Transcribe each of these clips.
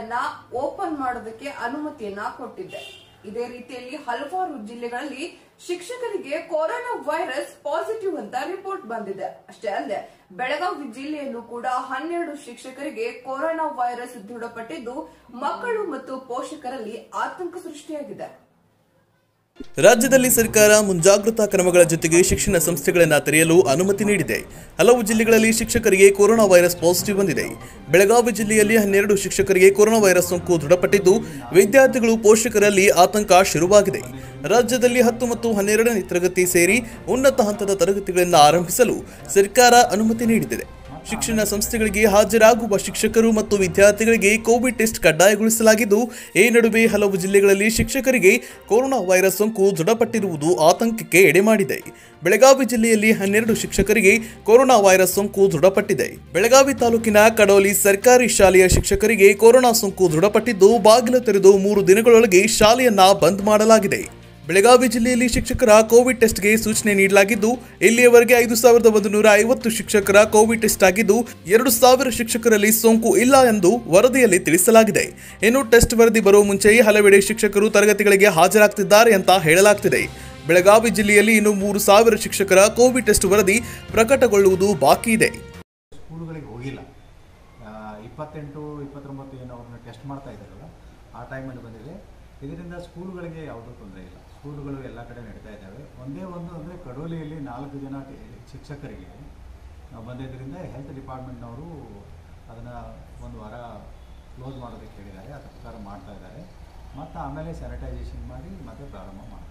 ಶಾಲೆಗಳನ್ನ open ಮಾಡೋದಕ್ಕೆ ಅನುಮತಿಯನ್ನ ಕೊಟ್ಟಿದೆ ಇದೇ ರೀತಿಯಲ್ಲಿ ಹಲವಾರು ಜಿಲ್ಲೆಗಳಲ್ಲಿ ಶಿಕ್ಷಕರಿಗೆ ಕೊರೋನಾ ವೈರಸ್ ಪಾಸಿಟಿವ್ ಅಂತ ರಿಪೋರ್ಟ್ ಬಂದಿದೆ ಅಷ್ಟೇ ಅಲ್ಲದೆ ಬೆಳಗಾವಿ ಜಿಲ್ಲೆಯಲ್ಲೂ ಕೂಡ ಹನ್ನೆರಡು ಶಿಕ್ಷಕರಿಗೆ ಕೊರೋನಾ ವೈರಸ್ ದೃಢಪಟ್ಟಿದ್ದು ಮಕ್ಕಳು ಮತ್ತು ಪೋಷಕರಲ್ಲಿ ಆತಂಕ ಸೃಷ್ಟಿಯಾಗಿದೆ ರಾಜ್ಯದಲ್ಲಿ ಸರ್ಕಾರ ಮುಂಜಾಗ್ರತಾ ಕ್ರಮಗಳ ಜೊತೆಗೆ ಶಿಕ್ಷಣ ಸಂಸ್ಥೆಗಳನ್ನು ತೆರೆಯಲು ಅನುಮತಿ ನೀಡಿದೆ ಹಲವು ಜಿಲ್ಲೆಗಳಲ್ಲಿ ಶಿಕ್ಷಕರಿಗೆ ಕೊರೋನಾ ವೈರಸ್ ಪಾಸಿಟಿವ್ ಬಂದಿದೆ ಬೆಳಗಾವಿ ಜಿಲ್ಲೆಯಲ್ಲಿ ಹನ್ನೆರಡು ಶಿಕ್ಷಕರಿಗೆ ಕೊರೋನಾ ವೈರಸ್ ಸೋಂಕು ದೃಢಪಟ್ಟಿದ್ದು ವಿದ್ಯಾರ್ಥಿಗಳು ಪೋಷಕರಲ್ಲಿ ಆತಂಕ ಶುರುವಾಗಿದೆ ರಾಜ್ಯದಲ್ಲಿ ಹತ್ತು ಮತ್ತು ಹನ್ನೆರಡನೇ ತರಗತಿ ಸೇರಿ ಉನ್ನತ ಹಂತದ ತರಗತಿಗಳನ್ನು ಆರಂಭಿಸಲು ಸರ್ಕಾರ ಅನುಮತಿ ನೀಡಿದೆ ಶಿಕ್ಷಣ ಸಂಸ್ಥೆಗಳಿಗೆ ಹಾಜರಾಗುವ ಶಿಕ್ಷಕರು ಮತ್ತು ವಿದ್ಯಾರ್ಥಿಗಳಿಗೆ ಕೋವಿಡ್ ಟೆಸ್ಟ್ ಕಡ್ಡಾಯಗೊಳಿಸಲಾಗಿದ್ದು ಈ ನಡುವೆ ಹಲವು ಜಿಲ್ಲೆಗಳಲ್ಲಿ ಶಿಕ್ಷಕರಿಗೆ ಕೊರೋನಾ ವೈರಸ್ ಸೋಂಕು ದೃಢಪಟ್ಟಿರುವುದು ಆತಂಕಕ್ಕೆ ಎಡೆಮಾಡಿದೆ ಬೆಳಗಾವಿ ಜಿಲ್ಲೆಯಲ್ಲಿ ಹನ್ನೆರಡು ಶಿಕ್ಷಕರಿಗೆ ಕೊರೋನಾ ವೈರಸ್ ಸೋಂಕು ದೃಢಪಟ್ಟಿದೆ ಬೆಳಗಾವಿ ತಾಲೂಕಿನ ಕಡೋಲಿ ಸರ್ಕಾರಿ ಶಾಲೆಯ ಶಿಕ್ಷಕರಿಗೆ ಕೊರೋನಾ ಸೋಂಕು ದೃಢಪಟ್ಟಿದ್ದು ಬಾಗಿಲು ತೆರೆದು ಮೂರು ದಿನಗಳೊಳಗೆ ಶಾಲೆಯನ್ನ ಬಂದ್ ಮಾಡಲಾಗಿದೆ ಬೆಳಗಾವಿ ಜಿಲ್ಲೆಯಲ್ಲಿ ಶಿಕ್ಷಕರ ಕೋವಿಡ್ ಟೆಸ್ಟ್ಗೆ ಸೂಚನೆ ನೀಡಲಾಗಿದ್ದು ಇಲ್ಲಿಯವರೆಗೆ ಐದು ಸಾವಿರದ ಒಂದು ನೂರ ಐವತ್ತು ಶಿಕ್ಷಕರ ಕೋವಿಡ್ ಟೆಸ್ಟ್ ಆಗಿದ್ದು ಎರಡು ಸಾವಿರ ಶಿಕ್ಷಕರಲ್ಲಿ ಸೋಂಕು ಇಲ್ಲ ಎಂದು ವರದಿಯಲ್ಲಿ ತಿಳಿಸಲಾಗಿದೆ ಇನ್ನು ಟೆಸ್ಟ್ ವರದಿ ಬರುವ ಮುಂಚೆಯೇ ಹಲವೆಡೆ ಶಿಕ್ಷಕರು ತರಗತಿಗಳಿಗೆ ಹಾಜರಾಗ್ತಿದ್ದಾರೆ ಅಂತ ಹೇಳಲಾಗ್ತಿದೆ ಬೆಳಗಾವಿ ಜಿಲ್ಲೆಯಲ್ಲಿ ಇನ್ನು ಮೂರು ಸಾವಿರ ಶಿಕ್ಷಕರ ಕೋವಿಡ್ ಟೆಸ್ಟ್ ವರದಿ ಪ್ರಕಟಗೊಳ್ಳುವುದು ಬಾಕಿ ಇದೆ ಸ್ಕೂಲುಗಳಿಗೆ ಹೋಗಿಲ್ಲ ಆ, ಇಪ್ಪತ್ತೆಂಟು ಇಪ್ಪತ್ತೊಂಬತ್ತು ಏನು ಅವ್ರನ್ನ ಟೆಸ್ಟ್ ಮಾಡ್ತಾ ಇದ್ದಾರಲ್ಲ ಆ ಟೈಮಲ್ಲಿ ಬಂದಿದೆ ಇದರಿಂದ ಸ್ಕೂಲುಗಳಿಗೆ ಯಾವುದೂ ತೊಂದರೆ ಇಲ್ಲ ಸ್ಕೂಲುಗಳು ಎಲ್ಲ ಕಡೆ ನಡೀತಾ ಇದ್ದಾವೆ ಒಂದೇ ಒಂದು ಅಂದರೆ ಕಡೋಲಿಯಲ್ಲಿ ನಾಲ್ಕು ಜನ ಟಿ- ಶಿಕ್ಷಕರಿಗೆ ನಾವು ಬಂದಿದ್ದರಿಂದ ಹೆಲ್ತ್ ಡಿಪಾರ್ಟ್ಮೆಂಟ್ನವರು ಅದನ್ನು ಒಂದು ವಾರ ಕ್ಲೋಸ್ ಮಾಡೋದಕ್ಕೆ ಹೇಳಿದ್ದಾರೆ ಅದರ ಪ್ರಕಾರ ಮಾಡ್ತಾ ಇದ್ದಾರೆ ಮತ್ತು ಆಮೇಲೆ ಸ್ಯಾನಿಟೈಸೇಷನ್ ಮಾಡಿ ಮತ್ತೆ ಪ್ರಾರಂಭ ಮಾಡ್ತಾರೆ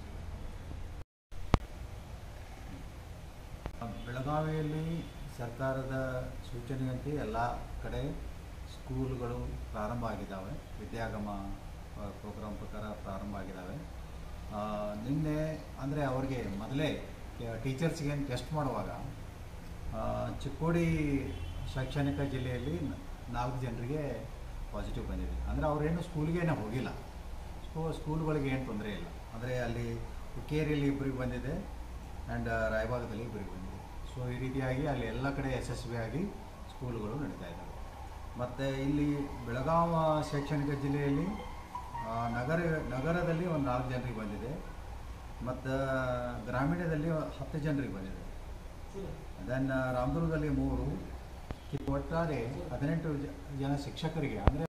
ಬೆಳಗಾವಿಯಲ್ಲಿ ಸರ್ಕಾರದ ಸೂಚನೆಯಂತೆ ಎಲ್ಲ ಕಡೆ ಸ್ಕೂಲ್ಗಳು ಪ್ರಾರಂಭ ಆಗಿದ್ದಾವೆ ವಿದ್ಯಾಗಮ ಪ್ರೋಗ್ರಾಮ್ ಪ್ರಕಾರ ಪ್ರಾರಂಭ ಆಗಿದ್ದಾವೆ ಆ, ನಿನ್ನೆ ಅಂದರೆ ಅವ್ರಿಗೆ ಮೊದಲೇ ಟೀಚರ್ಸ್ಗೆ ಟೆಸ್ಟ್ ಮಾಡುವಾಗ ಆ, ಚಿಕ್ಕೋಡಿ ಶೈಕ್ಷಣಿಕ ಜಿಲ್ಲೆಯಲ್ಲಿ ನ- ನಾಲ್ಕು ಜನರಿಗೆ ಪಾಸಿಟಿವ್ ಬಂದಿದೆ ಅಂದರೆ ಅವರೇನು ಸ್ಕೂಲ್ಗೇನೆ ಹೋಗಿಲ್ಲ ಸ್ಕೂ ಸ್ಕೂಲ್ಗಳಿಗೆ ಏನು ತೊಂದರೆ ಇಲ್ಲ ಅಂದರೆ ಅಲ್ಲಿ ಹುಕ್ಕೇರಿಯಲ್ಲಿ ಇಬ್ಬರಿಗೆ ಬಂದಿದೆ ಆ್ಯಂಡ್ ರಾಯಬಾಗದಲ್ಲಿ ಇಬ್ಬರಿಗೆ ಬಂದಿದೆ ಸೊ ಈ ರೀತಿಯಾಗಿ ಅಲ್ಲಿ ಎಲ್ಲ ಕಡೆ ಯಶಸ್ವಿಯಾಗಿ ಸ್ಕೂಲ್ಗಳು ನಡೀತಾ ಇದ್ದಾವೆ ಮತ್ತು ಇಲ್ಲಿ ಬೆಳಗಾವ ಶೈಕ್ಷಣಿಕ ಜಿಲ್ಲೆಯಲ್ಲಿ ಆ, ನಗರ ನಗರದಲ್ಲಿ ಒಂದು ನಾಲ್ಕು ಜನರಿಗೆ ಬಂದಿದೆ ಮತ್ತು ಗ್ರಾಮೀಣದಲ್ಲಿ ಹತ್ತು ಜನರಿಗೆ ಬಂದಿದೆ ದೆನ್ ರಾಮದುರ್ಗದಲ್ಲಿ ಮೂರು ಒಟ್ಟಾರೆ ಹದಿನೆಂಟು ಜ- ಜನ ಶಿಕ್ಷಕರಿಗೆ ಅಂದರೆ